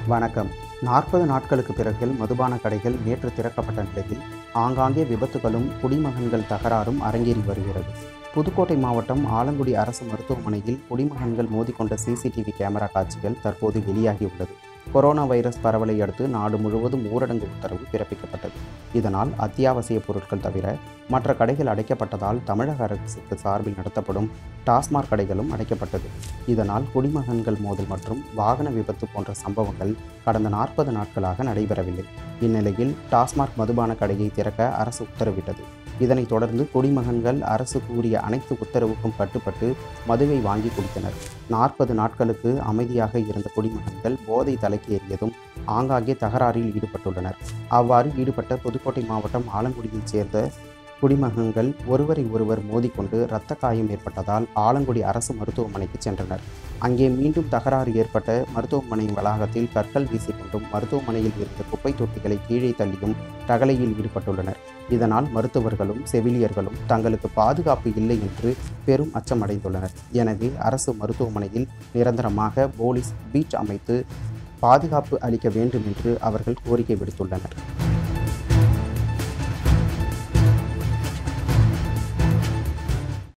வணக்கம் நாற்பது நாட்களுக்கு பிறகு மதுபான கடைகள் நேற்று திறக்கப்பட்ட நிலையில் ஆங்காங்கே விபத்துகளும் குடிமகன்கள் தகராறும் அரங்கேறி வருகிறது புதுக்கோட்டை மாவட்டம் ஆலங்குடி அரசு மருத்துவமனையில் குடிமகன்கள் மோதிக்கொண்ட சிசிடிவி கேமரா காட்சிகள் தற்போது வெளியாகியுள்ளது கொரோனா வைரஸ் பரவலை அடுத்து நாடு முழுவதும் ஊரடங்கு உத்தரவு பிறப்பிக்கப்பட்டது இதனால் அத்தியாவசிய பொருட்கள் தவிர மற்ற கடைகள் அடைக்கப்பட்டதால் தமிழக அரசுக்கு சார்பில் நடத்தப்படும் டாஸ்மாக் கடைகளும் அடைக்கப்பட்டது இதனால் குடிமகன்கள் மோதல் மற்றும் வாகன விபத்து போன்ற சம்பவங்கள் கடந்த நாற்பது நாட்களாக நடைபெறவில்லை இந்நிலையில் டாஸ்மாக் மதுபான கடையை திறக்க அரசு உத்தரவிட்டது இதனைத் தொடர்ந்து குடிமகன்கள் அரசு கூறிய அனைத்து உத்தரவுக்கும் கட்டுப்பட்டு மதுவை வாங்கி குடித்தனர் நாற்பது நாட்களுக்கு அமைதியாக இருந்த குடிமகன்கள் போதை தலைக்கு ஏறியதும் ஆங்காங்கே தகராறில் ஈடுபட்டுள்ளனர் அவ்வாறு ஈடுபட்ட புதுக்கோட்டை மாவட்டம் ஆலங்குடியைச் சேர்ந்த குடிமகன்கள் ஒருவரை ஒருவர் மோதிக்கொண்டு இரத்த காயம் ஏற்பட்டதால் ஆலங்குடி அரசு மருத்துவமனைக்கு சென்றனர் அங்கே மீண்டும் தகராறு ஏற்பட்ட மருத்துவமனை வளாகத்தில் கற்கள் வீசிக்கொண்டும் மருத்துவமனையில் இருந்த குப்பை தொட்டிகளை கீழே தள்ளியும் ரகளையில் ஈடுபட்டுள்ளனர் இதனால் மருத்துவர்களும் செவிலியர்களும் தங்களுக்கு பாதுகாப்பு இல்லை என்று பெரும் அச்சமடைந்துள்ளனர் எனவே அரசு மருத்துவமனையில் நிரந்தரமாக போலீஸ் பீச் அமைத்து பாதுகாப்பு அளிக்க வேண்டும் என்று அவர்கள் கோரிக்கை விடுத்துள்ளனர்